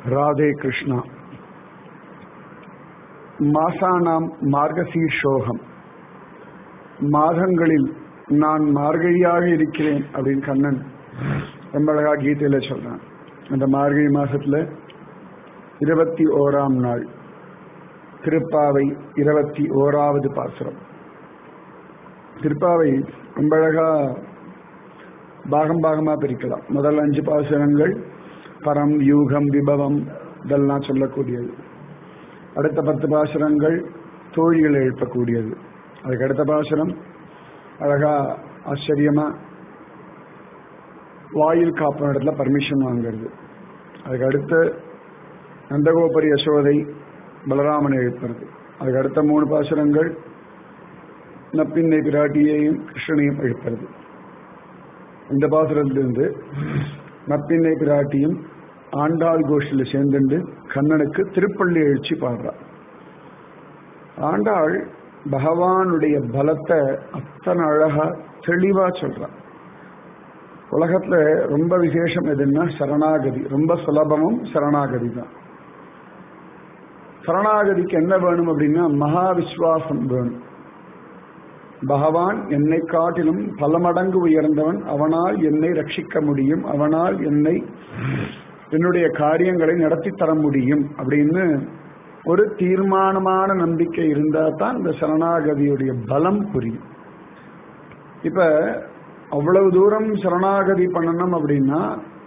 ராதே கிருஷ்ணா மாசானாம் மார்கசீர்ஷோகம் மாதங்களில் நான் மார்கழியாக இருக்கிறேன் அப்படின்னு கண்ணன் ரொம்ப அழகா கீதையில சொல்றான் அந்த மார்கழி மாசத்துல இருபத்தி ஓராம் நாள் திருப்பாவை இருபத்தி ஓராவது பாசுரம் திருப்பாவை ரொம்ப அழகா பாகம் பாகமா பிரிக்கலாம் முதல் அஞ்சு பாசுரங்கள் பரம் யூகம் விபவம் இதெல்லாம் சொல்லக்கூடியது அடுத்த பத்து பாசுரங்கள் தோழிகளை எழுப்பக்கூடியது அதுக்கு அடுத்த பாசுரம் அழகா ஆச்சரியமா வாயில் காப்பு இடத்துல பர்மிஷன் வாங்கிறது அதுக்கு அடுத்து நந்தகோபரி யசோதை பலராமனை எழுப்புறது அதுக்கு அடுத்த மூணு பாசுரங்கள் நப்பின்னை பிராட்டியையும் கிருஷ்ணனையும் எழுப்புறது இந்த பாசுரத்திலிருந்து நப்பின்னை பிராட்டியும் ஆண்டாள் கோஷ்டில் சேர்ந்துண்டு கண்ணனுக்கு திருப்பள்ளி எழுச்சி பாடுறார் ஆண்டாள் பகவானுடைய பலத்தை அத்தனை அழகா தெளிவா சொல்றான் உலகத்துல ரொம்ப விசேஷம் எதுன்னா சரணாகதி ரொம்ப சுலபமும் சரணாகதி தான் சரணாகதிக்கு என்ன வேணும் அப்படின்னா மகா விஸ்வாசம் வேணும் பகவான் என்னை காட்டிலும் பல மடங்கு உயர்ந்தவன் அவனால் என்னை ரட்சிக்க முடியும் அவனால் என்னை என்னுடைய காரியங்களை நடத்தி தர முடியும் அப்படின்னு ஒரு தீர்மானமான நம்பிக்கை இருந்தா தான் இந்த சரணாகதியுடைய பலம் புரியும் இப்ப அவ்வளவு தூரம் சரணாகதி பண்ணணும் அப்படின்னா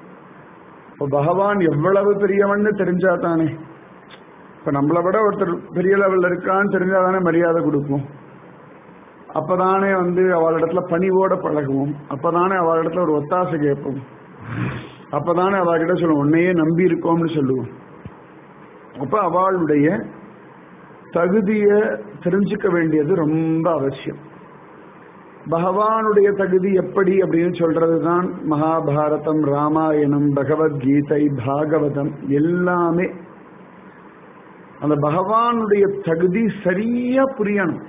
பகவான் எவ்வளவு பெரியவன்னு தெரிஞ்சா தானே இப்ப நம்மளை விட ஒருத்தர் பெரிய லெவல்ல இருக்கான்னு தெரிஞ்சாதானே மரியாதை கொடுப்போம் அப்பதானே வந்து அவளிடத்துல பணிவோட பழகுவோம் அப்பதானே அவளிடத்துல ஒரு ஒத்தாசை கேட்போம் அப்பதானே அவகிட்ட சொல்லுவோம் உன்னையே நம்பி இருக்கோம்னு சொல்லுவோம் அப்ப அவளுடைய தகுதிய தெரிஞ்சுக்க வேண்டியது ரொம்ப அவசியம் பகவானுடைய தகுதி எப்படி அப்படின்னு சொல்றதுதான் மகாபாரதம் ராமாயணம் பகவத்கீதை பாகவதம் எல்லாமே அந்த பகவானுடைய தகுதி சரியா புரியணும்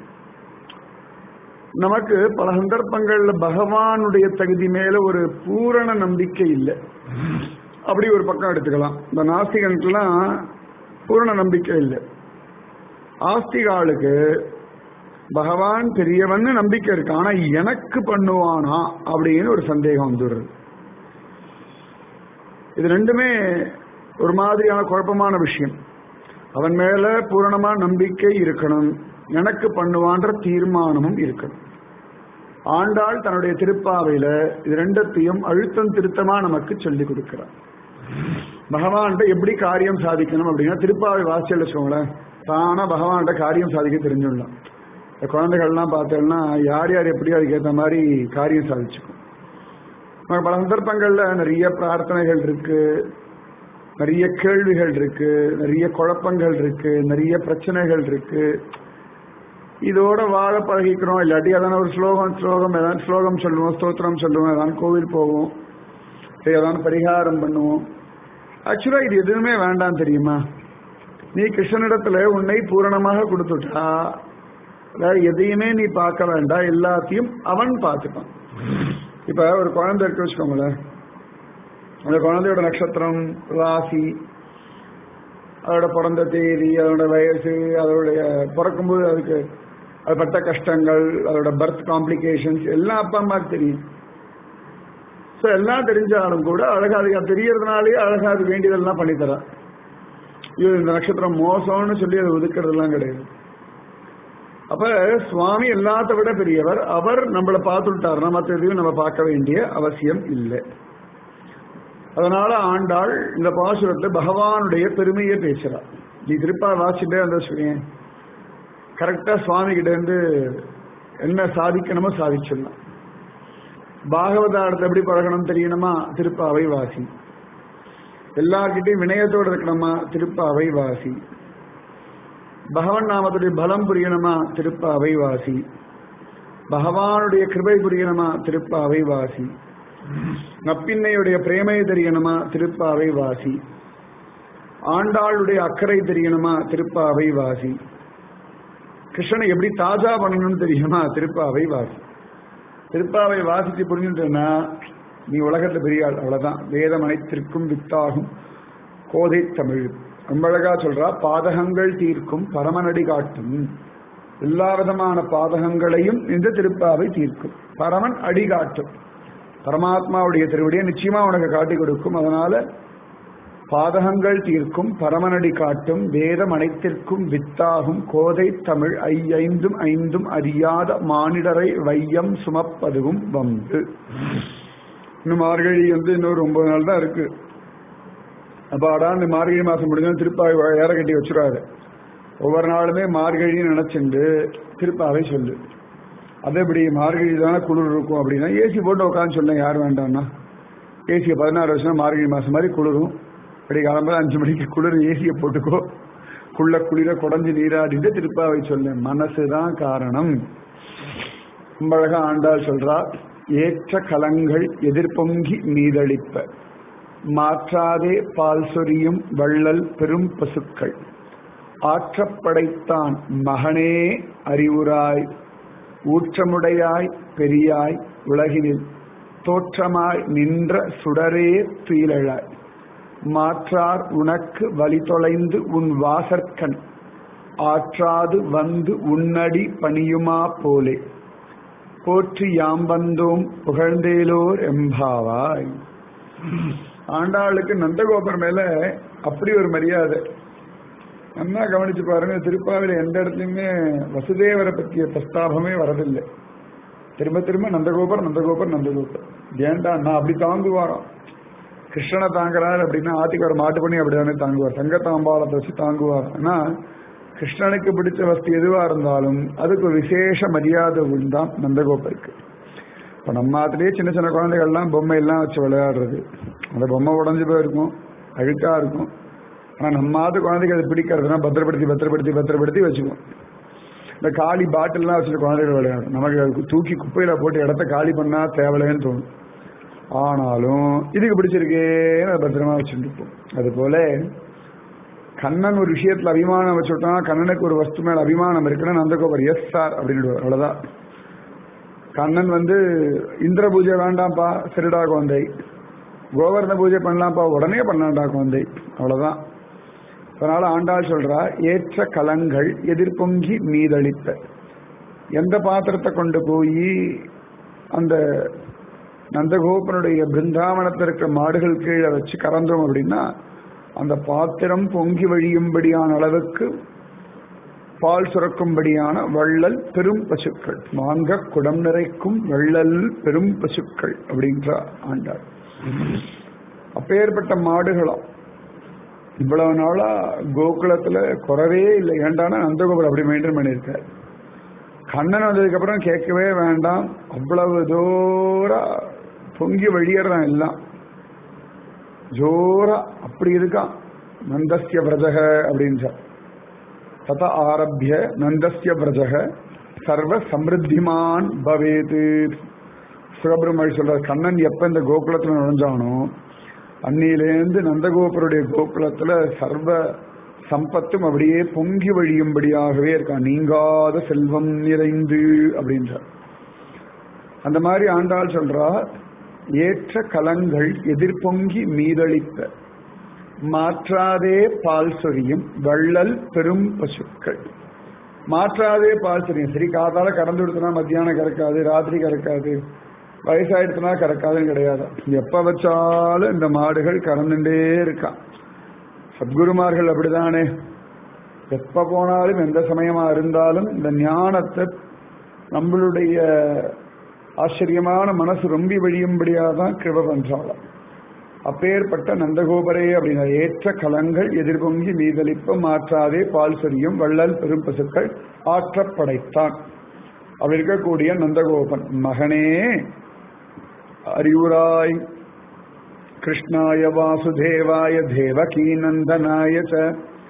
நமக்கு பல சந்தர்ப்பங்கள்ல பகவானுடைய தகுதி மேல ஒரு பூரண நம்பிக்கை இல்லை அப்படி ஒரு பக்கம் எடுத்துக்கலாம் இந்த நாஸ்திகனுக்கெல்லாம் பூரண நம்பிக்கை இல்லை ஆஸ்திகாளுக்கு பகவான் பெரியவன் நம்பிக்கை இருக்கு ஆனா எனக்கு பண்ணுவானா அப்படின்னு ஒரு சந்தேகம் வந்துடுறது இது ரெண்டுமே ஒரு மாதிரியான குழப்பமான விஷயம் அவன் மேல பூரணமா நம்பிக்கை இருக்கணும் எனக்கு பண்ணுவான்ற தீர்மானமும் இருக்கணும் ஆண்டாள் தன்னுடைய திருப்பாவையில இது ரெண்டத்தையும் அழுத்தம் திருத்தமா நமக்கு சொல்லிக் கொடுக்கிறார் பகவான்கிட்ட எப்படி காரியம் சாதிக்கணும் அப்படின்னா திருப்பாவை வாசியல் வச்சுக்கோங்களேன் தானா பகவான்கிட்ட காரியம் சாதிக்க தெரிஞ்சுடலாம் இந்த குழந்தைகள்லாம் பார்த்தோம்னா யார் யார் எப்படி அதுக்கேற்ற மாதிரி காரியம் சாதிச்சுக்கும் பல சந்தர்ப்பங்கள்ல நிறைய பிரார்த்தனைகள் இருக்கு நிறைய கேள்விகள் இருக்கு நிறைய குழப்பங்கள் இருக்கு நிறைய பிரச்சனைகள் இருக்கு இதோட வாழ பழகிக்கிறோம் இல்லாட்டி அதான ஒரு ஸ்லோகம் ஸ்லோகம் ஏதாவது ஸ்லோகம் சொல்லுவோம் ஸ்தோத்திரம் சொல்லுவோம் ஏதாவது கோவில் போவோம் ஏதாவது பரிகாரம் பண்ணுவோம் ஆக்சுவலா இது எதுவுமே வேண்டாம் தெரியுமா நீ கிருஷ்ணனிடத்துல உன்னை பூரணமாக கொடுத்துட்டா வேற எதையுமே நீ பார்க்க வேண்டாம் எல்லாத்தையும் அவன் பார்த்துப்பான் இப்ப ஒரு குழந்தை இருக்கு வச்சுக்கோங்களேன் அந்த குழந்தையோட நட்சத்திரம் ராசி அதோட பிறந்த தேதி அதோட வயசு அதோடைய பிறக்கும்போது அதுக்கு அது பட்ட கஷ்டங்கள் அதோட பர்த் காம்ப்ளிகேஷன்ஸ் எல்லாம் அப்பா அம்மாவுக்கு தெரியும் ஸோ எல்லாம் தெரிஞ்சாலும் கூட அழகா அது தெரியறதுனாலே அழகா அது வேண்டியதெல்லாம் பண்ணித்தரான் இது இந்த நட்சத்திரம் மோசம்னு சொல்லி அதை ஒதுக்கிறதுலாம் கிடையாது அப்ப சுவாமி எல்லாத்த விட பெரியவர் அவர் நம்மளை பார்த்துட்டாருன்னா மற்ற எதையும் நம்ம பார்க்க வேண்டிய அவசியம் இல்லை அதனால ஆண்டாள் இந்த பாசுரத்துல பகவானுடைய பெருமையை பேசுறார் நீ திருப்பா வாசிட்டே அந்த சொல்லியேன் கரெக்டா சுவாமி கிட்ட இருந்து என்ன சாதிக்கணுமோ சாதிச்சிடலாம் பாகவதாரத்தை எப்படி பழகணும் தெரியணுமா திருப்பாவை வாசி எல்லார்கிட்டையும் வினயத்தோடு இருக்கணுமா திருப்பாவை வாசி பகவன் நாமத்துடைய பலம் புரியணுமா திருப்பாவை வாசி பகவானுடைய கிருபை புரியணுமா திருப்பாவை வாசி நப்பின்னையுடைய பிரேமை தெரியணுமா திருப்பாவை வாசி ஆண்டாளுடைய அக்கறை தெரியணுமா திருப்பாவை வாசி கிருஷ்ணனை எப்படி தாஜா பண்ணணும்னு தெரியுமா திருப்பாவை வாசி திருப்பாவை வாசிச்சு புரிஞ்சுட்டேன்னா நீ உலகத்துல பெரிய ஆள் அவ்வளவுதான் வேதம் அனைத்திற்கும் வித்தாகும் கோதை தமிழ் ரொம்ப அழகா சொல்றா பாதகங்கள் தீர்க்கும் பரமனடி காட்டும் எல்லா விதமான பாதகங்களையும் இந்த திருப்பாவை தீர்க்கும் பரமன் அடி காட்டும் பரமாத்மாவுடைய திருவடியை நிச்சயமா உனக்கு காட்டி கொடுக்கும் அதனால பாதகங்கள் தீர்க்கும் பரமனடி காட்டும் வேதம் அனைத்திற்கும் வித்தாகும் கோதை தமிழ் ஐயைந்தும் ஐந்தும் அறியாத மானிடரை வையம் சுமப்பதுவும் வம்பு இன்னும் மார்கழி வந்து இன்னொரு ஒன்பது நாள் தான் இருக்கு அப்பாடா இந்த மார்கழி மாசம் முடிஞ்சா திருப்பாவை ஏற கட்டி வச்சுருவாரு ஒவ்வொரு நாளுமே மார்கழின்னு நினைச்சுண்டு திருப்பாவை சொல்லு அது எப்படி மார்கழி தானே குளிர் இருக்கும் அப்படின்னா ஏசி போட்டு உட்காந்து சொன்னேன் யார் வேண்டாம்னா ஏசியை பதினாறு வருஷம் மார்கழி மாசம் மாதிரி குளிரும் அப்படி கிளம்புற அஞ்சு மணிக்கு குளிர் ஏசியை போட்டுக்கோ குள்ள குளிர குடஞ்சு நீராடிட்டு திருப்பாவை சொல்ல மனசுதான் காரணம் ரொம்ப அழகா ஆண்டாள் சொல்றா ஏற்ற கலங்கள் எதிர்பொங்கி மீதளிப்ப மாற்றாதே பால் சொரியும் வள்ளல் பெரும் பசுக்கள் ஆற்றப்படைத்தான் மகனே அறிவுராய் ஊற்றமுடையாய் பெரியாய் உலகினில் தோற்றமாய் நின்ற சுடரே துயிலழாய் மாற்றார் உனக்கு வழி தொலைந்து உன் வாசற்கண் ஆற்றாது வந்து உன்னடி பணியுமா போலே போற்றி யாம் வந்தோம் புகழ்ந்தேலோர் எம்பாவாய் ஆண்டாளுக்கு நந்தகோபர் மேல அப்படி ஒரு மரியாதை நல்லா கவனிச்சு பாருங்க திருப்பாவில எந்த இடத்துலயுமே வசுதேவரை பற்றிய பிரஸ்தாபமே வரதில்லை திரும்ப திரும்ப நந்தகோபர் நந்தகோபர் நந்தகோபர் ஏண்டா நான் அப்படி தாங்குவாராம் கிருஷ்ணனை தாங்குறாரு அப்படின்னா ஆத்துக்கு ஒரு மாட்டு பண்ணி அப்படிதானே தாங்குவார் தங்கத்தாம்பாளத்தை வச்சு தாங்குவார் ஆனா கிருஷ்ணனுக்கு பிடிச்ச வஸ்து எதுவா இருந்தாலும் அதுக்கு ஒரு விசேஷ மரியாதை உண்டாம் நந்தகோபருக்கு இப்போ நம்ம ஆத்துலேயே சின்ன சின்ன குழந்தைகள்லாம் பொம்மை எல்லாம் வச்சு விளையாடுறது அந்த பொம்மை உடஞ்சி போயிருக்கும் அழுக்கா இருக்கும் ஆனால் நம்ம ஆத்து குழந்தைக்கு அது பிடிக்கிறதுனா பத்திரப்படுத்தி பத்திரப்படுத்தி பத்திரப்படுத்தி வச்சுக்குவோம் இந்த காலி பாட்டில்லாம் வச்சுட்டு குழந்தைகள் விளையாடும் நமக்கு அது தூக்கி குப்பையில் போட்டு இடத்த காலி பண்ணால் தேவலைன்னு தோணும் ஆனாலும் இதுக்கு பிடிச்சிருக்கேன்னு அதை பத்திரமா வச்சுட்டு இருப்போம் அதுபோல கண்ணன் ஒரு விஷயத்துல அபிமானம் வச்சுட்டோம்னா கண்ணனுக்கு ஒரு வஸ்து மேல அபிமானம் இருக்குன்னா நந்தகோபர் எஸ் சார் அப்படின்னு அவ்வளவுதான் கண்ணன் வந்து இந்திர பூஜை வேண்டாம்ப்பா சிறுடா குழந்தை கோவர்ண பூஜை பண்ணலாம்ப்பா உடனே பண்ணாண்டா குழந்தை அவ்வளவுதான் அதனால ஆண்டாள் சொல்றா ஏற்ற கலங்கள் எதிர்பொங்கி மீதளித்த எந்த பாத்திரத்தை கொண்டு போய் அந்த நந்தகோபனுடைய பிருந்தாவனத்தில் இருக்கிற மாடுகள் கீழே வச்சு கறந்தோம் அப்படின்னா அந்த பாத்திரம் பொங்கி வழியும்படியான அளவுக்கு பால் சுரக்கும்படியான வள்ளல் பெரும் பசுக்கள் வாங்க குடம் நிறைக்கும் வள்ளல் பெரும் பசுக்கள் அப்படின்ற ஆண்டாள் அப்பேற்பட்ட மாடுகளாம் இவ்வளவு நாளா கோகுலத்துல குறவே இல்லை ஏண்டானா நந்தகோபுரம் அப்படி மெயின்டைன் பண்ணியிருக்காரு கண்ணன் வந்ததுக்கு அப்புறம் கேட்கவே வேண்டாம் அவ்வளவு தூரா பொங்கி வழியறான் எல்லாம் ஜோரா அப்படி இருக்கான் நந்தஸ்ய விரஜக அப்படின்னு தத ஆரம்பிய நந்தஸ்ய விரஜக சர்வ சமிருத்திமான் பவேது சுகபிரமணி சொல்ற கண்ணன் எப்ப இந்த கோகுலத்துல நுழைஞ்சானோ அன்னியிலேருந்து நந்தகோபுருடைய கோகுலத்துல சர்வ சம்பத்தும் அப்படியே பொங்கி வழியும்படியாகவே இருக்கான் நீங்காத செல்வம் நிறைந்து அப்படின்றார் அந்த மாதிரி ஆண்டாள் சொல்றா ஏற்ற கலங்கள் எதிர்பொங்கி மீதளித்த மாற்றாதே பால் சொரியும் வள்ளல் பெரும் பசுக்கள் மாற்றாதே பால் சொரியும் சரி காதால கறந்து விடுத்தனா மத்தியானம் கறக்காது ராத்திரி கறக்காது வயசாயிடுச்சுனா கறக்காதுன்னு கிடையாது எப்ப வச்சாலும் இந்த மாடுகள் கறந்துட்டே இருக்கான் சத்குருமார்கள் அப்படிதானே எப்ப போனாலும் எந்த சமயமா இருந்தாலும் இந்த ஞானத்தை நம்மளுடைய ஆச்சரியமான மனசு ரொம்பி வழியும்படியாக தான் கிருப பண்றாளாம் அப்பேற்பட்ட நந்தகோபரே அப்படின்னா ஏற்ற கலங்கள் எதிர்பொங்கி மீதளிப்ப மாற்றாதே பால் சொரியும் வள்ளல் பெரும் பசுக்கள் ஆற்றப் படைத்தான் அவள் இருக்கக்கூடிய நந்தகோபன் மகனே அறிவுராய் கிருஷ்ணாய வாசுதேவாய தேவகீ நந்தனாய ச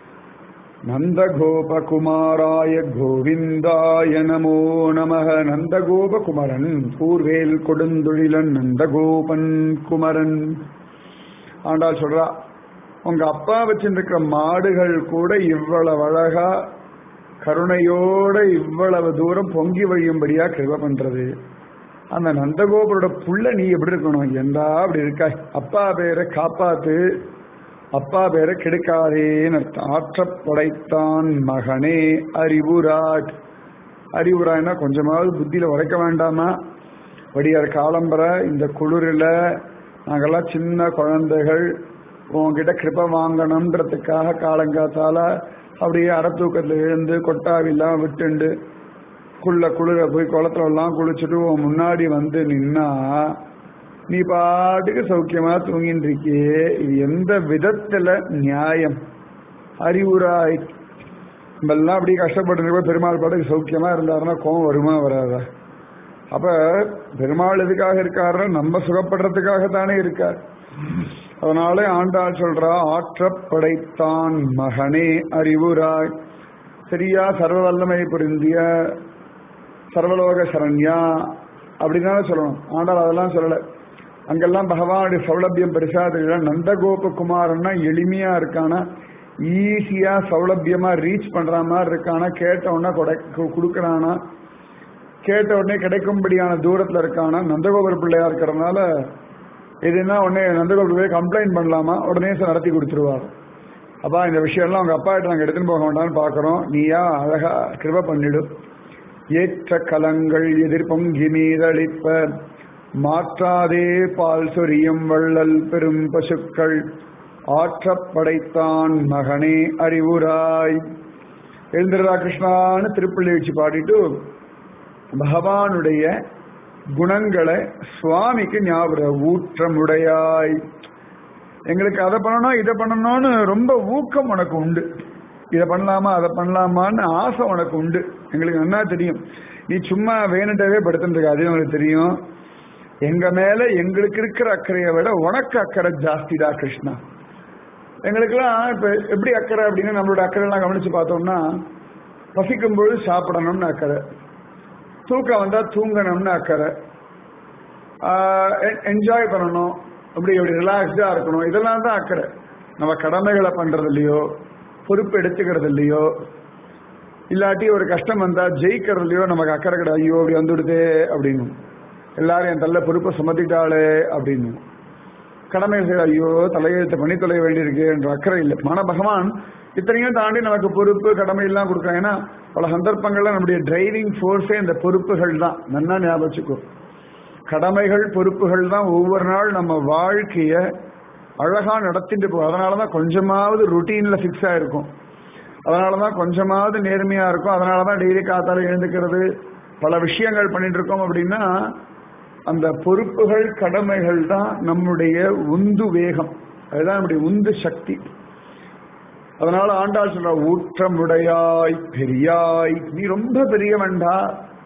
நந்தகோபகுமாராய கோவிந்தாய நமோ நமக நந்தகோபகுமரன் கூர்வேல் கொடுந்துழிலன் நந்தகோபன் குமரன் ஆண்டாள் சொல்றா உங்க அப்பா வச்சிருக்கிற மாடுகள் கூட இவ்வளவு அழகா கருணையோட இவ்வளவு தூரம் பொங்கி வழியும்படியா கிருப பண்றது அந்த நந்தகோபரோட புள்ள நீ எப்படி இருக்கணும் என்றா அப்படி இருக்கா அப்பா பேரை காப்பாத்து அப்பா பேரை கெடுக்காதேன்னு அர்த்தம் ஆற்றப் படைத்தான் மகனே அறிவுராட் அறிவுராய்னா கொஞ்சமாவது புத்தியில உரைக்க வேண்டாமா வடியார் காலம்பரை இந்த குளிரில் நாங்கெல்லாம் சின்ன குழந்தைகள் உங்ககிட்ட கிருப வாங்கணுன்றதுக்காக காலங்காத்தால அப்படியே அறத்தூக்கத்துல எழுந்து கொட்டாவிலாம் விட்டுண்டு குள்ள குளிர போய் குளத்துல எல்லாம் குளிச்சுட்டு உன் முன்னாடி வந்து நின்னா நீ பாட்டுக்கு சௌக்கியமா தூங்கிட்டு இருக்கியே இது எந்த விதத்துல நியாயம் அறிவுராய் நம்ம எல்லாம் அப்படி கஷ்டப்பட்டு இருக்கோம் பெருமாள் பாட்டுக்கு சௌக்கியமா இருந்தாருன்னா கோவம் வருமா வராதா அப்ப பெருமாள் எதுக்காக இருக்காரு நம்ம சுகப்படுறதுக்காக தானே இருக்கார் அதனால ஆண்டாள் சொல்றா ஆற்றப் படைத்தான் மகனே அறிவுராய் சரியா சர்வ வல்லமை புரிந்திய சர்வலோக சரண்யா அப்படிதானே சொல்லணும் ஆண்டாள் அதெல்லாம் சொல்லல அங்கெல்லாம் பகவானுடைய சௌலபியம் பெருசா தெரியல நந்தகோப குமாரன்னா எளிமையா இருக்கானா ஈஸியா சௌலபியமா ரீச் பண்ற மாதிரி இருக்கானா கேட்ட உடனே கொடை கொடுக்கறானா கேட்ட உடனே கிடைக்கும்படியான தூரத்துல இருக்கானா நந்தகோபுர பிள்ளையா இருக்கிறதுனால எதுனா உடனே நந்தகோபுர போய் கம்ப்ளைண்ட் பண்ணலாமா உடனே சார் நடத்தி கொடுத்துருவார் அப்பா இந்த விஷயம்லாம் அவங்க அப்பா கிட்ட நாங்கள் எடுத்துன்னு போக வேண்டாம்னு பார்க்குறோம் நீயா அழகா கிருப பண்ணிடும் ஏற்ற கலங்கள் எதிர்பொங்கி நீரளிப்ப மாற்றாதே பால் சொரியும் வள்ளல் பெரும் பசுக்கள் ஆற்றப் படைத்தான் மகனே அறிவுராய் எழுந்திரா கிருஷ்ணான்னு திருப்பள்ளி வச்சு பாடிட்டு பகவானுடைய குணங்களை சுவாமிக்கு ஞாபகம் ஊற்றமுடையாய் எங்களுக்கு அதை பண்ணணும் இதை பண்ணணும்னு ரொம்ப ஊக்கம் உனக்கு உண்டு இதை பண்ணலாமா அதை பண்ணலாமான்னு ஆசை உனக்கு உண்டு எங்களுக்கு நல்லா தெரியும் நீ சும்மா வேணுட்டவே படுத்துட்டு அது உங்களுக்கு தெரியும் எங்க மேல எங்களுக்கு இருக்கிற அக்கறையை விட உனக்கு அக்கறை ஜாஸ்திடா கிருஷ்ணா எங்களுக்கெல்லாம் இப்ப எப்படி அக்கறை அப்படின்னு நம்மளோட அக்கறை எல்லாம் கவனிச்சு பார்த்தோம்னா பசிக்கும் பொழுது சாப்பிடணும்னு அக்கறை தூக்கம் வந்தா தூங்கணும்னு அக்கறை என்ஜாய் பண்ணணும் அப்படி எப்படி ரிலாக்ஸ்டா இருக்கணும் இதெல்லாம் தான் அக்கறை நம்ம கடமைகளை பண்றது இல்லையோ பொறுப்பு எடுத்துக்கிறது இல்லையோ இல்லாட்டி ஒரு கஷ்டம் வந்தா ஜெயிக்கிறதுலையோ நமக்கு அக்கறை கிடையாது ஐயோ அப்படி வந்துடுதே அப்படின்னு எல்லாரும் என் தள்ள பொறுப்பை சுமத்திட்டாளே அப்படின்னு கடமை செய்ய ஐயோ தலையெழுத்து பண்ணி தொலைய வேண்டியிருக்கு என்ற அக்கறை இல்லை மன பகவான் இத்தனையும் தாண்டி நமக்கு பொறுப்பு கடமை எல்லாம் கொடுக்குறாங்க ஏன்னா பல சந்தர்ப்பங்கள்ல நம்முடைய டிரைவிங் ஃபோர்ஸே இந்த பொறுப்புகள் தான் நல்லா ஞாபகம் வச்சுக்கோ கடமைகள் பொறுப்புகள் தான் ஒவ்வொரு நாள் நம்ம வாழ்க்கைய அழகா நடத்திட்டு போ அதனாலதான் கொஞ்சமாவது ருட்டீன்ல ஃபிக்ஸ் ஆயிருக்கும் அதனாலதான் கொஞ்சமாவது நேர்மையா இருக்கும் அதனாலதான் டெய்லி காத்தால எழுந்துக்கிறது பல விஷயங்கள் பண்ணிட்டு இருக்கோம் அப்படின்னா அந்த பொறுப்புகள் கடமைகள் தான் நம்முடைய உந்து வேகம் அதுதான் நம்முடைய உந்து சக்தி அதனால ஆண்டாள் சொல்ற ஊற்றமுடையாய் பெரியாய் நீ ரொம்ப பெரியவன்டா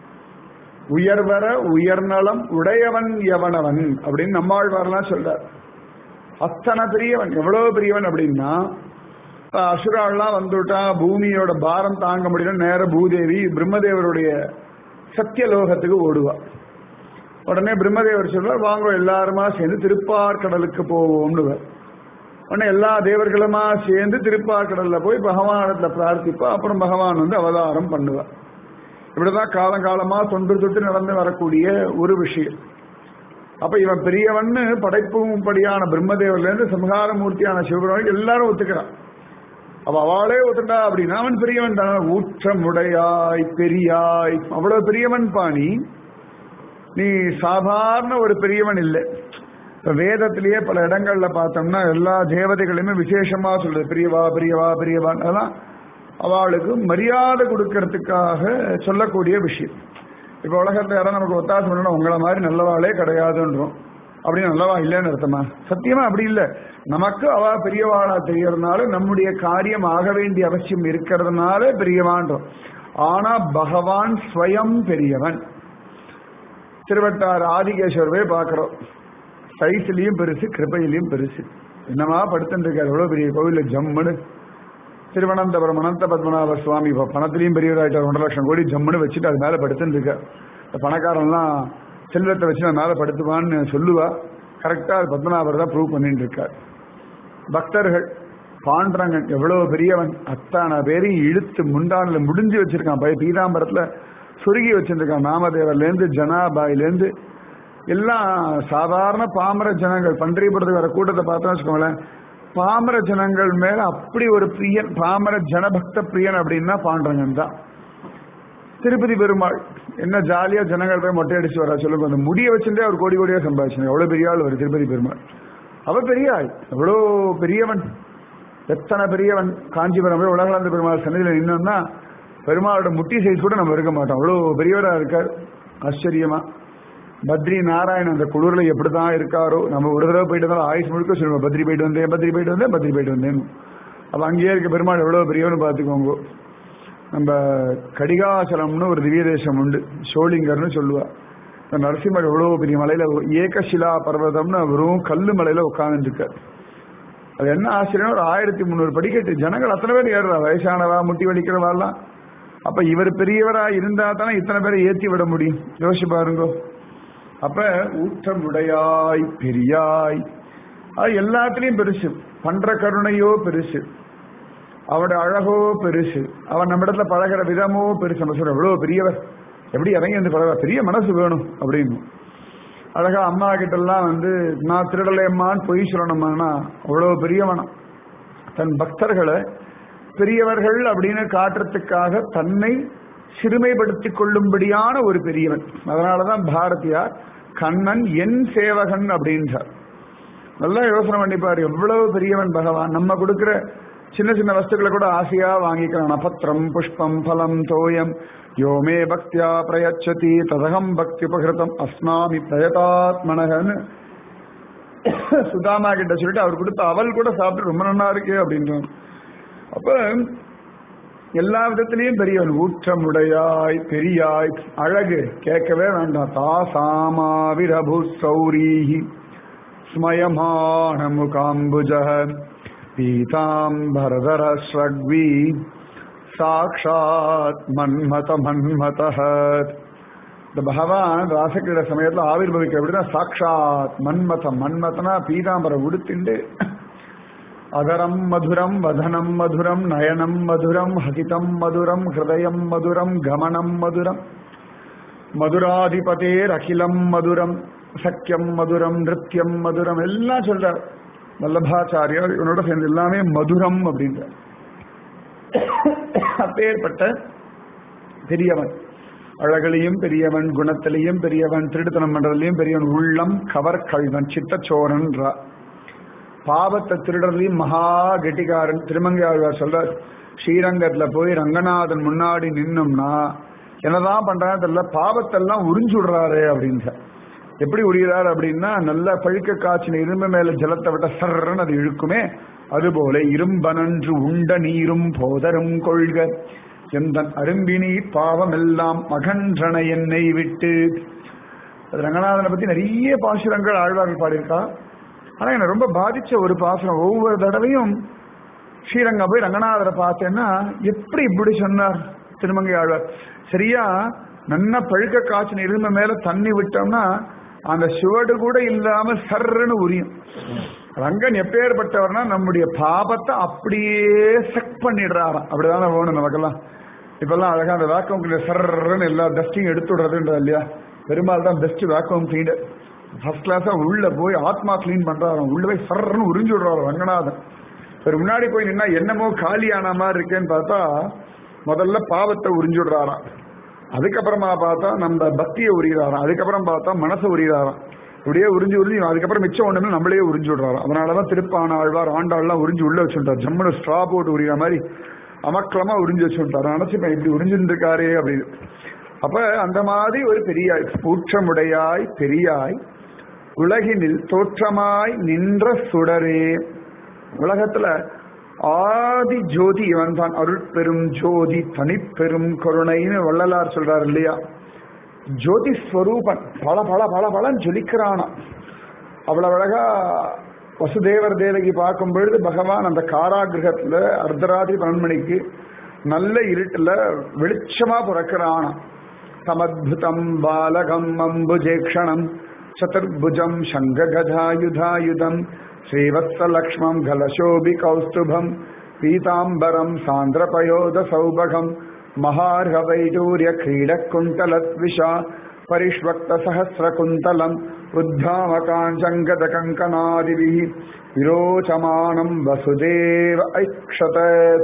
உயர்வர உயர்நலம் உடையவன் எவனவன் அப்படின்னு நம்மாழ்வார்லாம் சொல்றார் அத்தனை பெரியவன் எவ்வளவு பெரியவன் அப்படின்னா அசுராள்லாம் வந்துட்டா பூமியோட பாரம் தாங்க முடியல நேர பூதேவி பிரம்மதேவருடைய சத்தியலோகத்துக்கு ஓடுவா உடனே பிரம்மதேவர் சொல்வார் வாங்க எல்லாருமா சேர்ந்து திருப்பார்கடலுக்கு போவோம்னு உடனே எல்லா தேவர்களுமா சேர்ந்து திருப்பார்கடல்ல போய் பகவானத்துல பிரார்த்திப்பா அப்புறம் பகவான் வந்து அவதாரம் பண்ணுவார் இப்படிதான் காலங்காலமா தொன்று தொட்டு நடந்து வரக்கூடிய ஒரு விஷயம் அப்ப இவன் பெரியவன்னு படைப்பும் படியான பிரம்மதேவர்ல இருந்து சம்ஹாரமூர்த்தியான சிவபெருமான் எல்லாரும் ஒத்துக்கிறான் அப்ப அவளே ஒத்துட்டா அப்படின்னா அவன் பெரியவன் தான் ஊற்றமுடையாய் பெரியாய் அவ்வளவு பெரியவன் பாணி நீ சாதாரண ஒரு பெரியவன் இல்லை இப்ப வேதத்திலேயே பல இடங்கள்ல பார்த்தோம்னா எல்லா தேவதைகளையுமே விசேஷமா சொல்றது பெரியவா பெரியவா பெரியவான் அதெல்லாம் அவளுக்கு மரியாதை கொடுக்கறதுக்காக சொல்லக்கூடிய விஷயம் இப்ப உலகத்துல யாரும் நமக்கு ஒத்தாசம் பண்ணணும் உங்களை மாதிரி நல்லவாளே கிடையாதுன்றோம் அப்படின்னு நல்லவா இல்லைன்னு அர்த்தமா சத்தியமா அப்படி இல்லை நமக்கு அவ பெரியவாளா தெரியறதுனால நம்முடைய காரியம் ஆக வேண்டிய அவசியம் இருக்கிறதுனால பெரியவான்றோம் ஆனா பகவான் ஸ்வயம் பெரியவன் திருவட்டார் ஆதிகேஸ்வர் போய் பார்க்கிறோம் சைஸ்லயும் பெருசு கிருபையிலையும் பெருசு என்னமா படுத்துட்டு இருக்காரு எவ்வளவு பெரிய கோவில்ல ஜம்முன்னு திருவனந்தபுரம் அனந்த பத்மநாப சுவாமி இப்ப பணத்திலையும் பெரியவராயிட்டார் ஒன்றரை லட்சம் கோடி ஜம்முன்னு வச்சுட்டு அது மேல படுத்துட்டு இருக்கார் இந்த பணக்காரன்லாம் செல்வத்தை வச்சு நான் மேல படுத்துவான்னு சொல்லுவா கரெக்டா அது பத்மநாபர் தான் ப்ரூவ் பண்ணிட்டு இருக்கார் பக்தர்கள் பாண்டரங்கன் எவ்வளவு பெரியவன் அத்தான பேரையும் இழுத்து முண்டானில் முடிஞ்சு வச்சிருக்கான் பய பீதாம்பரத்துல சுருகி வச்சிருக்கான் நாமதேவர்ல இருந்து ஜனாபாயில இருந்து எல்லாம் சாதாரண பாமர ஜனங்கள் பன்றிபுரத்துக்கு வர கூட்டத்தை பார்த்தோம்னு வச்சுக்கோங்களேன் பாமர ஜனங்கள் மேல அப்படி ஒரு பிரியன் பாமர ஜனபக்த பிரியன் அப்படின்னா பாண்டரங்கன் தான் திருப்பதி பெருமாள் என்ன ஜாலியா ஜனங்கள் போய் மொட்டை அடிச்சு வரா சொல்லுங்க அந்த முடிய வச்சுட்டே அவர் கோடி கோடியா சம்பாதிச்சு எவ்வளவு பெரிய ஆள் அவர் திருப்பதி பெருமாள் அவ பெரிய ஆள் எவ்வளோ பெரியவன் எத்தனை பெரியவன் காஞ்சிபுரம் போய் உலகலாந்த பெருமாள் சன்னதியில் நின்னோம்னா பெருமாளோட முட்டி சைஸ் கூட நம்ம இருக்க மாட்டோம் அவ்வளோ பெரியவரா இருக்கார் ஆச்சரியமா பத்ரி நாராயணன் அந்த குளிர்ல எப்படிதான் இருக்காரோ நம்ம ஒரு தடவை போயிட்டு இருந்தாலும் ஆயுஷ் முழுக்க சொல்லுவோம் பத்ரி போயிட்டு வந்தேன் பத்ரி போயிட்டு வந்தேன் பத்ரி போயிட்டு வந்தேன் அப்ப அங்கேயே இருக்க பெருமாள் எவ்வளவு பெரியவனு பார்த்துக்கோங்க நம்ம கடிகாசலம்னு ஒரு திவ்ய தேசம் உண்டு ஷோலிங்கர்னு சொல்லுவா இந்த நரசிம்மர் எவ்வளவு பெரிய மலையில ஏகசிலா பர்வதம்னு வெறும் கல்லு மலையில உட்கார்ந்துருக்கார் அது என்ன ஆச்சரியம் ஒரு ஆயிரத்தி முந்நூறு படிக்கட்டு ஜனங்கள் அத்தனை பேர் ஏறுறா வயசானவா முட்டி வலிக்கிறவாலாம் அப்ப இவர் பெரியவரா இருந்தா தானே இத்தனை பேரை ஏத்தி விட முடியும் யோசிச்சு பாருங்க அப்ப ஊற்றமுடையாய் பெரியாய் அது எல்லாத்துலயும் பெருசு பண்ற கருணையோ பெருசு அவனோட அழகோ பெருசு அவன் நம்ம இடத்துல பழகிற விதமோ பெருசு நம்ம சொல்ற எவ்வளவு பெரியவர் எப்படி இறங்கி வந்து பழக பெரிய மனசு வேணும் அப்படின்னு அழகா அம்மா கிட்ட எல்லாம் வந்து நான் திருடலையம்மான்னு பொய் சொல்லணுமான்னா அவ்வளவு பெரியவனம் தன் பக்தர்களை பெரியவர்கள் அப்படின்னு காட்டுறதுக்காக தன்னை சிறுமைப்படுத்திக் கொள்ளும்படியான ஒரு பெரியவன் அதனாலதான் பாரதியார் கண்ணன் என் சேவகன் அப்படின்றார் நல்லா யோசனை பண்ணிப்பாரு எவ்வளவு பெரியவன் பகவான் நம்ம கொடுக்கிற சின்ன சின்ன வஸ்துக்களை கூட ஆசையா வாங்கிக்கிறான் அபத்திரம் புஷ்பம் பலம் தோயம் யோமே பக்தியா பிரயச்சதி ததகம் பக்தி உபகிருதம் அஸ்மாமி பிரயதாத்மனகன்னு சுதாமா கிட்ட சொல்லிட்டு அவர் கொடுத்த அவள் கூட சாப்பிட்டு ரொம்ப நல்லா இருக்கு அப்படின்றான் அப்ப எல்லா விதத்திலையும் பெரியவன் ஊற்றமுடையாய் பெரியாய் அழகு கேட்கவே வேண்டாம் தாசாமாவிரபு சௌரீஹி ஸ்மயமான முகாம்புஜ பீதாம்பரதர ஸ்ரக்வி சாட்சாத் மன்மத மன்மத இந்த பகவான் ராசக்கிரீட சமயத்துல ஆவிர்வவிக்க அப்படின்னா சாட்சாத் மன்மத மன்மதனா பீதாம்பரம் உடுத்திண்டு அதரம் மதுரம் வதனம் மதுரம் நயனம் மதுரம் ஹசிதம் மதுரம் ஹிருதயம் மதுரம் கமனம் மதுரம் மதுராதிபதேர் அகிலம் மதுரம் சக்கியம் மதுரம் நிருத்தியம் மதுரம் எல்லாம் சொல்றார் வல்லபாச்சாரியார் இவனோட சேர்ந்து எல்லாமே மதுரம் அப்படின்ற அப்பேற்பட்ட பெரியவன் அழகிலையும் பெரியவன் குணத்திலையும் பெரியவன் திருடுத்தனம் பண்றதுலையும் பெரியவன் உள்ளம் கவர் கல்வன் சித்தச்சோரன்றா பாவத்தை திருடுறதுலையும் மகா கெட்டிக்காரன் திருமங்கையாழ்வார் சொல்றார் ஸ்ரீரங்கத்துல போய் ரங்கநாதன் முன்னாடி நின்னோம்னா என்னதான் பண்றான்னு தெரியல பாவத்தெல்லாம் உறிஞ்சு விடுறாரு அப்படின்ற எப்படி உரிகிறார் அப்படின்னா நல்ல பழுக்க காய்ச்சின இரும்பு மேல ஜலத்தை விட்ட சர்றன்னு அது இழுக்குமே அதுபோல இரும்பனன்று உண்ட நீரும் போதரும் கொள்க எந்த அரும்பினி பாவம் எல்லாம் அகன்றன என்னை விட்டு அது ரங்கநாதனை பத்தி நிறைய பாசுரங்கள் ஆழ்வார்கள் பாடியிருக்கா ஆனா என்ன ரொம்ப பாதிச்ச ஒரு பாசுரம் ஒவ்வொரு தடவையும் ஸ்ரீரங்கம் போய் ரங்கநாதரை பார்த்தேன்னா எப்படி இப்படி சொன்னார் திருமங்கை ஆழ்வார் சரியா நன்ன பழுக்க காய்ச்சின இரும்பு மேல தண்ணி விட்டோம்னா அந்த சுவடு கூட இல்லாம சர்ன்னு உரியும் ரங்கன் எப்பேற்பட்டவர்னா நம்முடைய பாபத்தை அப்படியே செக் பண்ணிடுறாராம் அப்படிதானே வேணும் நமக்கெல்லாம் இப்பெல்லாம் அழகா அந்த வேக்கம் கிளீனர் சர்ன்னு எல்லா டஸ்டிங் எடுத்து விடுறதுன்றது இல்லையா பெருமாள் தான் பெஸ்ட் வேக்கம் கிளீனர் ஃபர்ஸ்ட் கிளாஸா உள்ள போய் ஆத்மா கிளீன் பண்றாராம் உள்ள போய் சர்ன்னு உறிஞ்சு விடுறாரு ரங்கநாதன் சரி முன்னாடி போய் நின்னா என்னமோ காலியான மாதிரி இருக்கேன்னு பார்த்தா முதல்ல பாவத்தை உறிஞ்சு விடுறாராம் அதுக்கப்புறமா பார்த்தா நம்ம பக்தியை உரிகிறாராம் அதுக்கப்புறம் பார்த்தா மனசை உரிகிறாராம் இப்படியே உறிஞ்சு உறிஞ்சு அதுக்கப்புறம் மிச்சம் ஒண்ணுமே நம்மளே உறிஞ்சு விடுறாராம் அதனாலதான் திருப்பான ஆழ்வார் ஆண்டாள்லாம் உறிஞ்சு உள்ள வச்சுட்டார் ஜம்முன ஸ்ட்ரா போட்டு உரிகிற மாதிரி அமக்கலமா உறிஞ்சு வச்சுட்டார் நினைச்சுப்பேன் இப்படி உறிஞ்சுட்டு இருக்காரே அப்படின்னு அப்ப அந்த மாதிரி ஒரு பெரியாய் பூற்றமுடையாய் பெரியாய் உலகினில் தோற்றமாய் நின்ற சுடரே உலகத்துல ஆதி ஜோதி இவன் தான் அருட்பெரும் ஜோதி தனிப்பெரும் கருணைன்னு வள்ளலார் சொல்றாரு இல்லையா ஜோதி ஸ்வரூபன் பல பல பல பலன் ஜொலிக்கிறானா அவ்வளவு அழகா வசுதேவர் தேவகி பார்க்கும் பொழுது பகவான் அந்த காராகிரகத்துல அர்த்தராத்திரி பன்னெண்டு மணிக்கு நல்ல இருட்டுல வெளிச்சமா பிறக்கிறானா சமத்புதம் பாலகம் அம்புஜேக்ஷணம் சதுர்புஜம் சங்ககதாயுதாயுதம் श्रीवत्सलक्ष्मम् घलशोभि कौस्तुभम् पीताम्बरम् सान्द्रपयोदसौभगम् महार्हवैडूर्यक्रीडकुण्टलद्विषा परिष्वक्तसहस्रकुन्तलम् உத்தாமகாஞ்சங்கத கங்கனாதிபிஹி விரோச்சமானம் வசுதேவ ஐக்ஷத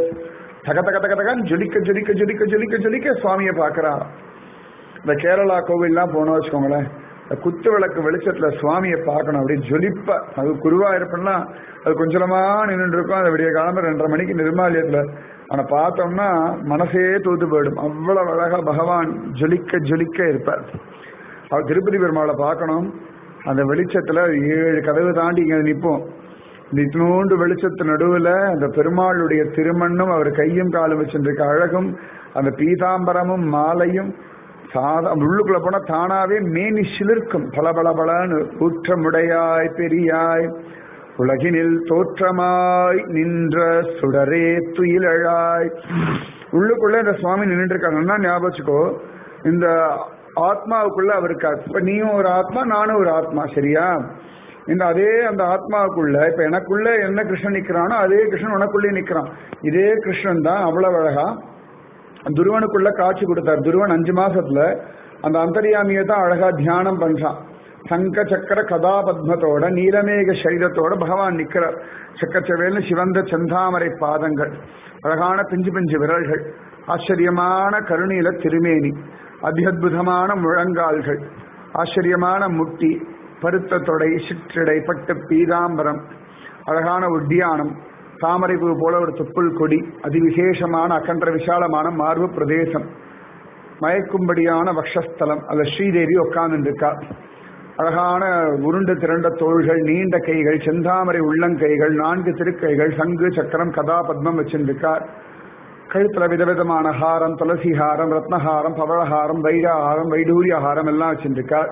தக தக தக தகன்னு ஜொலிக்க ஜொலிக்க ஜொலிக்க ஜொலிக்க ஜொலிக்க சுவாமியை பார்க்கறா இந்த கேரளா கோவில்லாம் போனோம் வச்சுக்கோங்களேன் இந்த குத்து விளக்கு வெளிச்சத்துல சுவாமியை பார்க்கணும் அப்படியே ஜொலிப்ப அது குருவா இருப்பேன்னா அது கொஞ்சமா நின்று இருக்கும் அது விடிய காலம்பு ரெண்டரை மணிக்கு நிர்மாலயத்துல அவனை பார்த்தோம்னா மனசே தூத்து போயிடும் அவ்வளவு அழகா பகவான் ஜொலிக்க ஜொலிக்க இருப்பார் அவர் திருப்பதி பெருமாளை பார்க்கணும் அந்த வெளிச்சத்துல ஏழு கதவு தாண்டி இங்க நிற்போம் இந்த இத்தினோண்டு வெளிச்சத்து நடுவுல அந்த பெருமாளுடைய திருமண்ணும் அவர் கையும் காலும் வச்சிருக்க அழகும் அந்த பீதாம்பரமும் மாலையும் சாதா உள்ளுக்குள்ள போனா தானாவே மேனி சிலிர்க்கும் பல பல பலன்னு ஊற்றமுடையாய் பெரியாய் உலகினில் தோற்றமாய் நின்ற சுடரே துயிலழாய் உள்ளுக்குள்ள இந்த சுவாமி நின்றுட்டு இருக்காங்கன்னா ஞாபகம் வச்சுக்கோ இந்த ஆத்மாவுக்குள்ள அவர் இருக்கார் இப்ப நீயும் ஒரு ஆத்மா நானும் ஒரு ஆத்மா சரியா இந்த அதே அந்த ஆத்மாவுக்குள்ள இப்ப எனக்குள்ள என்ன கிருஷ்ணன் நிக்கிறானோ அதே கிருஷ்ணன் உனக்குள்ளே நிக்கிறான் இதே கிருஷ்ணன் தான் அவ்வளவு அழகா துருவனுக்குள்ள காட்சி கொடுத்தார் துருவன் அஞ்சு மாசத்துல அந்த அந்தரியாமியை தான் அழகா தியானம் பண்றான் சங்க சக்கர கதாபத்மத்தோட நீலமேக சரீரத்தோட பகவான் நிக்கிறார் சக்கச்சவேல்னு சிவந்த செந்தாமரை பாதங்கள் அழகான பிஞ்சு பிஞ்சு விரல்கள் ஆச்சரியமான கருணீல திருமேனி அத்தியுதமான முழங்கால்கள் ஆச்சரியமான முட்டி பருத்த தொடை சிற்றடை பட்டு பீதாம்பரம் அழகான உத்தியானம் தாமரை பூ போல ஒரு தொப்புள் கொடி அதிவிசேஷமான அகன்ற விசாலமான மார்பு பிரதேசம் மயக்கும்படியான வக்ஷஸ்தலம் அதுல ஸ்ரீதேவி உட்கார்ந்து இருக்கா அழகான உருண்டு திரண்ட தோள்கள் நீண்ட கைகள் செந்தாமரை உள்ளங்கைகள் நான்கு திருக்கைகள் சங்கு சக்கரம் கதா பத்மம் வச்சிருக்கார் கழுத்துல விதவிதமான ஹாரம் துளசி ஹாரம் ரத்னஹாரம் பவளஹாரம் வைரஹாரம் வைடூரிய ஹாரம் எல்லாம் வச்சிருக்கார்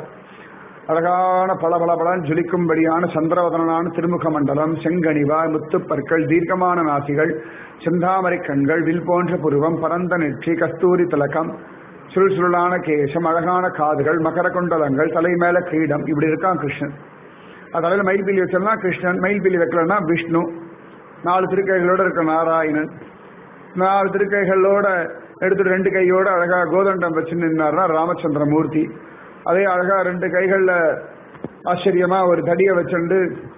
அழகான பல பல பலன் ஜொலிக்கும்படியான சந்திரவதனான திருமுக மண்டலம் செங்கனிவாய் முத்துப்பற்கள் தீர்க்கமான நாசிகள் செந்தாமரை கண்கள் வில் போன்ற புருவம் பரந்த நெற்றி கஸ்தூரி திலக்கம் சுருள் சுருளான கேசம் அழகான காதுகள் மகர குண்டலங்கள் தலை மேல கிரீடம் இப்படி இருக்கான் கிருஷ்ணன் அது தலையில மயில்பில்லி வச்சோம்னா கிருஷ்ணன் மயில்பில்லி வைக்கலன்னா விஷ்ணு நாலு திருக்கைகளோட இருக்க நாராயணன் நாலு திருக்கைகளோட எடுத்து ரெண்டு கையோட அழகா கோதண்டம் வச்சு நின்னார்னா ராமச்சந்திர மூர்த்தி அதே அழகா ரெண்டு கைகள்ல ஆச்சரியமா ஒரு தடியை வச்சுண்டு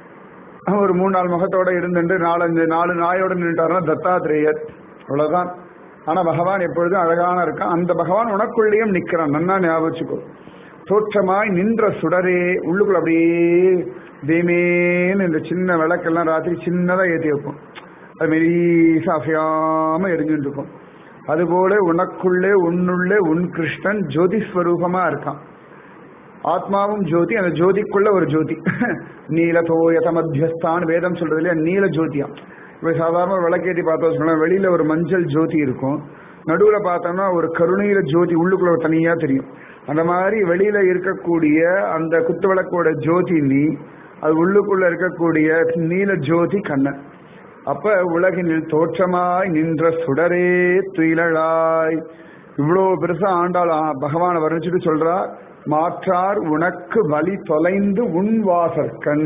ஒரு மூணு நாலு முகத்தோட இருந்துட்டு நாலஞ்சு நாலு நாயோட நின்றுட்டாருன்னா தத்தாத்திரேயர் அவ்வளவுதான் ஆனா பகவான் எப்பொழுதும் அழகான இருக்கான் அந்த பகவான் உனக்குள்ளேயும் நிக்கிறான் நன்னா ஞாபகம் வச்சுக்கோ தோற்றமாய் நின்ற சுடரே உள்ளுக்குள்ள அப்படியே தேமேன்னு இந்த சின்ன விளக்கெல்லாம் ராத்திரி சின்னதா ஏத்தி வைப்போம் அது மெலீசா அசையாம எரிஞ்சுட்டு இருக்கும் அதுபோல உனக்குள்ளே உன்னுள்ளே உன் கிருஷ்ணன் ஜோதி ஸ்வரூபமா இருக்கான் ஆத்மாவும் ஜோதி அந்த ஜோதிக்குள்ள ஒரு ஜோதி நீல தோயத மத்தியஸ்தான் வேதம் சொல்றது இல்லையா நீல ஜோதியாம் இப்ப சாதாரண ஒரு விளக்கேற்றி பார்த்தோம் வச்சுக்கோங்களேன் வெளியில ஒரு மஞ்சள் ஜோதி இருக்கும் நடுவுல பார்த்தோம்னா ஒரு கருணையில ஜோதி உள்ளுக்குள்ள ஒரு தனியா தெரியும் அந்த மாதிரி வெளியில இருக்கக்கூடிய அந்த குத்து விளக்கோட ஜோதி நீ அது உள்ளுக்குள்ள இருக்கக்கூடிய நீல ஜோதி கண்ணன் அப்ப உலகினில் தோற்றமாய் நின்ற சுடரே துயிலழாய் இவ்வளவு பெருசா ஆண்டாள் ஆ- பகவானை வர்ணிச்சுட்டு சொல்றா மாற்றார் உனக்கு வழி தொலைந்து உன் வாசற்கண்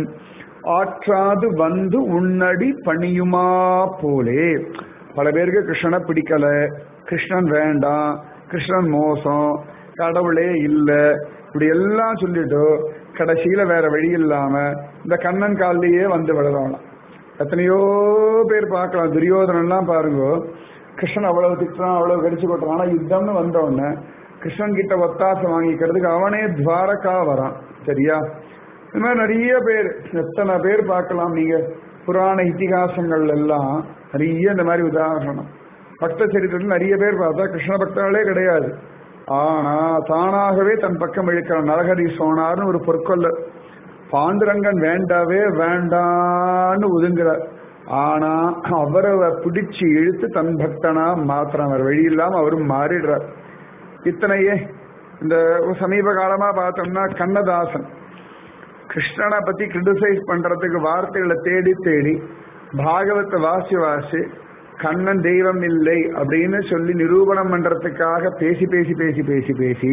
ஆற்றாது வந்து உன்னடி பணியுமா போலே பல பேருக்கு கிருஷ்ணனை பிடிக்கல கிருஷ்ணன் வேண்டாம் கிருஷ்ணன் மோசம் கடவுளே இல்ல இப்படி எல்லாம் சொல்லிட்டு கடைசியில வேற வழி இல்லாம இந்த கண்ணன் காலிலேயே வந்து விழுறாங்களாம் எத்தனையோ பேர் பார்க்கலாம் துரியோதனன்லாம் பாருங்க கிருஷ்ணன் அவ்வளவு திட்டுறான் அவ்வளவு கடிச்சு கொட்டுறான் ஆனா யுத்தம்னு வந்த உடனே கிருஷ்ணன் கிட்ட ஒத்தாசை வாங்கிக்கிறதுக்கு அவனே துவாரகா வரான் சரியா இந்த மாதிரி நிறைய பேர் எத்தனை பேர் பார்க்கலாம் நீங்க புராண இதிகாசங்கள் எல்லாம் நிறைய இந்த மாதிரி உதாரணம் பக்த சரித்திரத்தில் நிறைய பேர் பார்த்தா கிருஷ்ண பக்தர்களே கிடையாது ஆனா தானாகவே தன் பக்கம் இழுக்கிற நரகரி சோனார்னு ஒரு பொற்கொல்லர் பாண்டுரங்கன் வேண்டாவே வேண்டான்னு ஒதுங்குறார் ஆனா அவரை பிடிச்சு இழுத்து தன் பக்தனா மாத்திரம் அவர் வழி இல்லாம அவரும் மாறிடுறார் இத்தனையே இந்த சமீப காலமா பார்த்தோம்னா கண்ணதாசன் கிருஷ்ணனை பத்தி கிரிட்டிசைஸ் பண்றதுக்கு வார்த்தைகளை தேடி தேடி பாகவத்தை வாசி வாசி கண்ணன் தெய்வம் இல்லை அப்படின்னு சொல்லி நிரூபணம் பண்றதுக்காக பேசி பேசி பேசி பேசி பேசி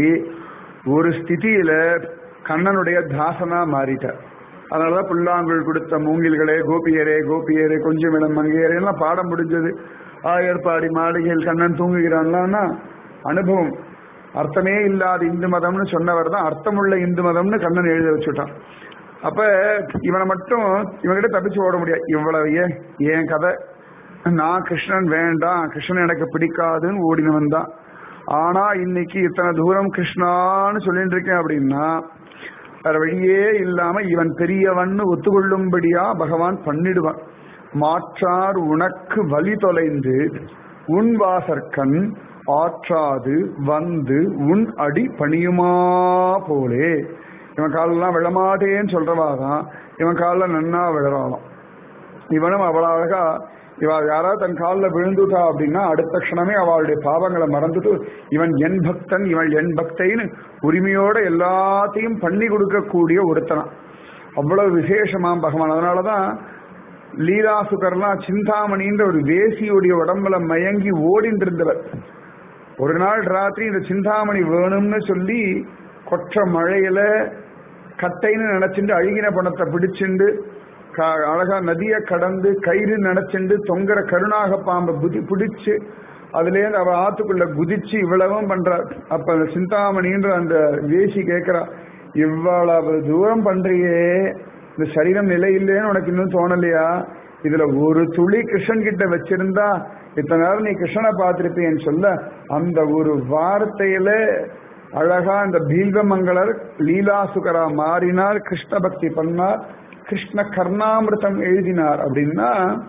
ஒரு ஸ்திதியில கண்ணனுடைய தாசனா மாறிட்டார் அதனாலதான் புல்லாங்குழல் கொடுத்த மூங்கில்களே கோபியரே கோபியரே கொஞ்சம் இளம் மங்கையரே எல்லாம் பாடம் முடிஞ்சது ஆயர்பாடி மாளிகையில் கண்ணன் தூங்குகிறான்லான்னா அனுபவம் அர்த்தமே இல்லாத இந்து மதம்னு சொன்னவர் தான் அர்த்தமுள்ள இந்து மதம்னு கண்ணன் எழுதி வச்சுட்டான் அப்ப இவனை மட்டும் இவன்கிட்ட தப்பிச்சு ஓட முடியாது இவ்வளவு ஏன் என் கதை நான் கிருஷ்ணன் வேண்டாம் கிருஷ்ணன் எனக்கு பிடிக்காதுன்னு ஓடினவன் தான் ஆனா இன்னைக்கு இத்தனை தூரம் கிருஷ்ணான்னு சொல்லிட்டு இருக்கேன் அப்படின்னா வேற வழியே இல்லாம இவன் பெரியவன்னு ஒத்துக்கொள்ளும்படியா பகவான் பண்ணிடுவான் மாற்றார் உனக்கு வழி தொலைந்து உன் வாசற்கண் ஆற்றாது வந்து உன் அடி பணியுமா போலே இவன் காலெல்லாம் விழமாட்டேன்னு சொல்றவாதான் இவன் காலில் நன்னா விழறாளாம் இவனும் அவ்வளவு அழகா இவ யாராவது தன் காலில் விழுந்துட்டா அப்படின்னா அடுத்த க்ஷணமே அவளுடைய பாவங்களை மறந்துட்டு இவன் என் பக்தன் இவள் என் பக்தைன்னு உரிமையோட எல்லாத்தையும் பண்ணி கொடுக்கக்கூடிய ஒருத்தனம் அவ்வளவு விசேஷமாம் பகவான் அதனாலதான் லீலாசுகர்லாம் சிந்தாமணின்ற ஒரு வேசியுடைய உடம்புல மயங்கி ஓடிட்டு இருந்தவர் ஒரு நாள் ராத்திரி இந்த சிந்தாமணி வேணும்னு சொல்லி கொற்ற மழையில கட்டைன்னு நினைச்சுண்டு அழுகின பணத்தை பிடிச்சுண்டு க- அழகா நதியை கடந்து கயிறு நினைச்சுண்டு தொங்குற கருணாக பாம்பை புதி பிடிச்சு அதுலேருந்து அவ ஆத்துக்குள்ள குதிச்சு இவ்வளவும் பண்றார் அப்ப அந்த சிந்தாமணின்ற அந்த வேசி கேட்கிறா இவ்வளவு தூரம் பண்றியே இந்த சரீரம் நிலை இல்லைன்னு உனக்கு இன்னும் தோணலையா இதுல ஒரு துளி கிருஷ்ணன் கிட்ட வச்சிருந்தா இத்தனை நேரம் நீ கிருஷ்ணனை பார்த்திருப்பேன்னு சொல்ல அந்த ஒரு வார்த்தையில அழகா இந்த பீல்வமங்கலர் லீலாசுகரா மாறினார் கிருஷ்ண பக்தி பண்ணார் கிருஷ்ண கர்ணாமிருதம் எழுதினார் அப்படின்னா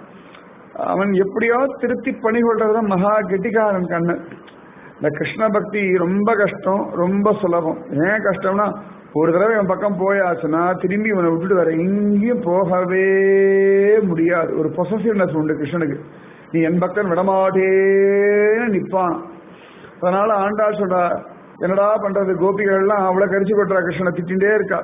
அவன் எப்படியோ திருத்தி பணி கொள்றதுதான் மகா கெட்டிக்காரன் கண்ணன் இந்த கிருஷ்ண பக்தி ரொம்ப கஷ்டம் ரொம்ப சுலபம் ஏன் கஷ்டம்னா ஒரு தடவை இவன் பக்கம் போயாச்சுன்னா திரும்பி இவனை விட்டுட்டு வர எங்கேயும் போகவே முடியாது ஒரு பொசசிவ்னஸ் உண்டு கிருஷ்ணனுக்கு நீ என் பக்கம் விடமாட்டேன்னு நிப்பான் அதனால ஆண்டாள் சொல்றா என்னடா பண்றது கோபிகள் எல்லாம் அவ்வளவு கரிச்சு கொட்டுறா கிருஷ்ணனை திட்டிகிட்டே இருக்கா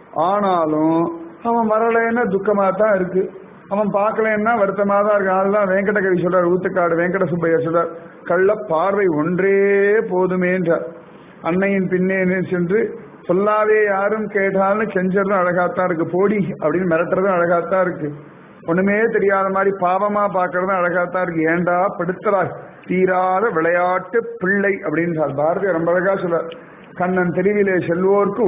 ஆனாலும் அவன் வரலைன்னா துக்கமா தான் இருக்கு அவன் பார்க்கலன்னா வருத்தமா தான் இருக்கு அதுதான் வெங்கடகவி சொல்றார் ஊத்துக்காடு வெங்கட சுப்பையா சொல்றார் கள்ள பார்வை ஒன்றே போதுமேன்றார் அன்னையின் பின்னே சென்று சொல்லாதே யாரும் கேட்டாலும் செஞ்சதும் அழகாத்தான் இருக்கு போடி அப்படின்னு மிரட்டுறதும் அழகாத்தான் இருக்கு ஒண்ணுமே தெரியாத மாதிரி பாவமா பாக்குறதும் அழகாத்தான் இருக்கு ஏண்டா படுத்துறாய் தீராத விளையாட்டு பிள்ளை அப்படின்னு சொல்றார். பாரதி ரொம்ப அழகா சொல்றார் கண்ணன் தெருவிலே செல்வோர்க்கு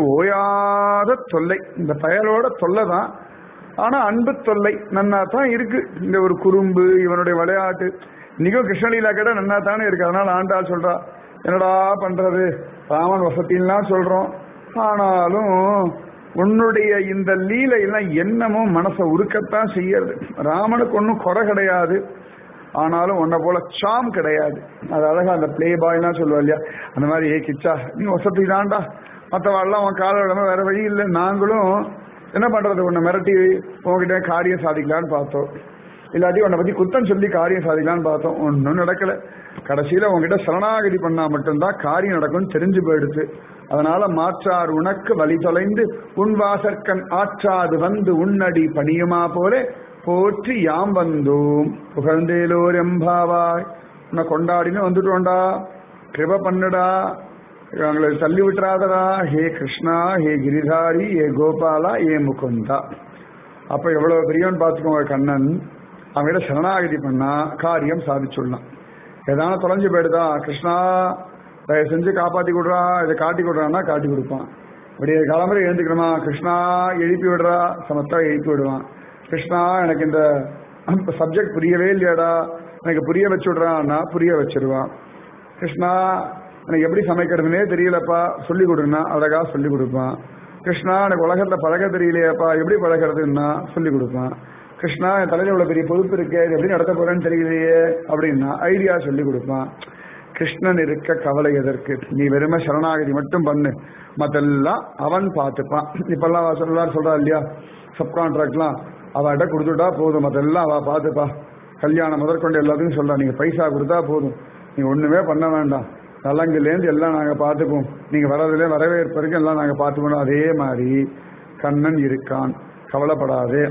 ஓயாத தொல்லை இந்த பயலோட தொல்லை தான் ஆனா அன்பு தொல்லை நன்னா தான் இருக்கு இந்த ஒரு குறும்பு இவனுடைய விளையாட்டு இன்னைக்கும் கிருஷ்ணலீலா கேட்ட நன்னா தானே இருக்கு அதனால ஆண்டாள் சொல்றா என்னடா பண்றது ராமன் வசத்தின்லாம் சொல்றோம் ஆனாலும் உன்னுடைய இந்த லீலையெல்லாம் என்னமோ மனசை உருக்கத்தான் செய்யறது ராமனுக்கு ஒன்றும் குறை கிடையாது ஆனாலும் உன்னை போல சாம் கிடையாது அது அழகா அந்த பிளே பாய்லாம் சொல்லுவா இல்லையா அந்த மாதிரி ஏ கிச்சா நீ வசதி தான்டா மற்றவாள்லாம் உன் கால விடாம வேற வழி இல்லை நாங்களும் என்ன பண்றது உன்னை மிரட்டி உன்கிட்ட காரியம் சாதிக்கலான்னு பார்த்தோம் இல்லாட்டி உன்னை பத்தி குத்தம் சொல்லி காரியம் சாதிக்கலான்னு பார்த்தோம் ஒன்றும் நடக்கல கடைசியில உன்கிட்ட சரணாகதி பண்ணா மட்டும்தான் காரியம் நடக்கும்னு தெரிஞ்சு போயிடுச்சு அதனால மாற்றார் உனக்கு வழி தொலைந்து உன் வாசற்கண் ஆற்றாது வந்து உன்னடி பணியுமா போல போற்றி யாம் வந்தோம் புகழ்ந்தேலோர் எம்பாவாய் உன்னை கொண்டாடினு வந்துட்டோண்டா கிருப பண்ணுடா எங்களை தள்ளி விட்டுறாதடா ஹே கிருஷ்ணா ஹே கிரிதாரி ஹே கோபாலா ஹே முகுந்தா அப்ப எவ்வளவு பெரியவன் பார்த்துக்கோங்க கண்ணன் அவங்கிட்ட சரணாகதி பண்ணா காரியம் சாதிச்சுடலாம் ஏதான தொலைஞ்சு போயிடுதா கிருஷ்ணா தயவு செஞ்சு காப்பாத்தி கொடுறா இதை காட்டி கொடுறான்னா காட்டி கொடுப்பான் இப்படி கிளம்புற எழுந்துக்கணுமா கிருஷ்ணா எழுப்பி விடுறா சமத்தா எழுப்பி விடுவான் கிருஷ்ணா எனக்கு இந்த சப்ஜெக்ட் புரியவே இல்லையாடா எனக்கு புரிய வச்சு விடுறான்னா புரிய வச்சிருவான் கிருஷ்ணா எனக்கு எப்படி சமைக்கிறதுனே தெரியலப்பா சொல்லி கொடுன்னா அழகா சொல்லி கொடுப்பான் கிருஷ்ணா எனக்கு உலகத்துல பழக தெரியலையாப்பா எப்படி பழகிறதுன்னா சொல்லி கொடுப்பான் கிருஷ்ணா என் தலையில இவ்வளவு பெரிய பொறுப்பு இருக்கே இது எப்படி நடத்த போறேன்னு தெரியலையே அப்படின்னா ஐடியா சொல்லி கொடுப்பான் கிருஷ்ணன் இருக்க கவலை எதற்கு நீ வெறுமை சரணாகதி மட்டும் பண்ணு மத்தெல்லாம் அவன் பார்த்துப்பான் இப்பெல்லாம் அவ சொல்லலாம் சொல்றா இல்லையா சப்கான்ட்ராக்ட்லாம் அவட்ட கொடுத்துட்டா போதும் மத்தெல்லாம் அவ பார்த்துப்பா கல்யாணம் முதற்கொண்டு எல்லாத்துக்கும் சொல்றா நீங்க பைசா கொடுத்தா போதும் நீங்க ஒண்ணுமே பண்ண வேண்டாம் நலங்குலேருந்து எல்லாம் நாங்க பார்த்துப்போம் நீங்க வரதுல வரவேற்பு வரைக்கும் எல்லாம் நாங்க பார்த்துக்கணும் அதே மாதிரி கண்ணன் இருக்கான் கவலைப்படாதே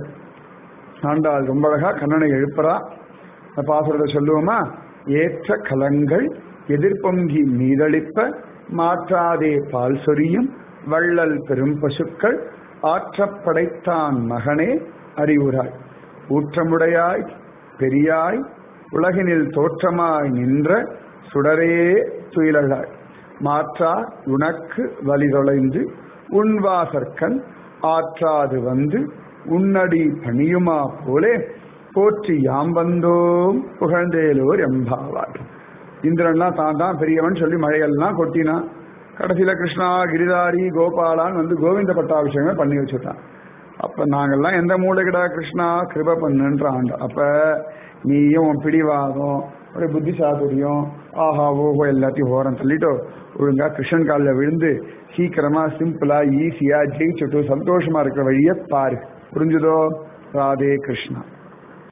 ஆண்டாள் ரொம்ப அழகா கண்ணனை எழுப்புறா இந்த பாசுரத்தை சொல்லுவோமா ஏற்ற கலங்கள் எதிர்பொங்கி மீதளிப்ப மாற்றாதே பால் சொரியும் வள்ளல் பெரும் பசுக்கள் ஆற்றப் படைத்தான் மகனே அறிவுராய் ஊற்றமுடையாய் பெரியாய் உலகினில் தோற்றமாய் நின்ற சுடரே துயிலழாய் மாற்றார் உனக்கு வழி தொலைந்து உன்வாசற்கண் ஆற்றாது வந்து உன்னடி பணியுமா போலே போற்றி யாம் வந்தோம் புகழ்ந்தேலோர் எம்பாவார் இந்திரன்லாம் தான் தான் பெரியவன் சொல்லி மழையெல்லாம் கொட்டினான் கடைசியில கிருஷ்ணா கிரிதாரி கோபாலான்னு வந்து கோவிந்த பட்டாபிஷேகமே பண்ணி வச்சுட்டான் அப்ப நாங்கெல்லாம் எந்த மூளைக்கிடா கிருஷ்ணா கிருப பண்ணுன்ற ஆண்டு அப்ப நீயும் உன் பிடிவாதம் ஒரு புத்தி சாதுரியம் ஆஹா ஓஹோ எல்லாத்தையும் ஓரம் தள்ளிட்டோ ஒழுங்கா கிருஷ்ணன் காலில் விழுந்து சீக்கிரமா சிம்பிளா ஈஸியா ஜெயிச்சுட்டு சந்தோஷமா இருக்கிற வழியை பாரு புரிஞ்சுதோ ராதே கிருஷ்ணா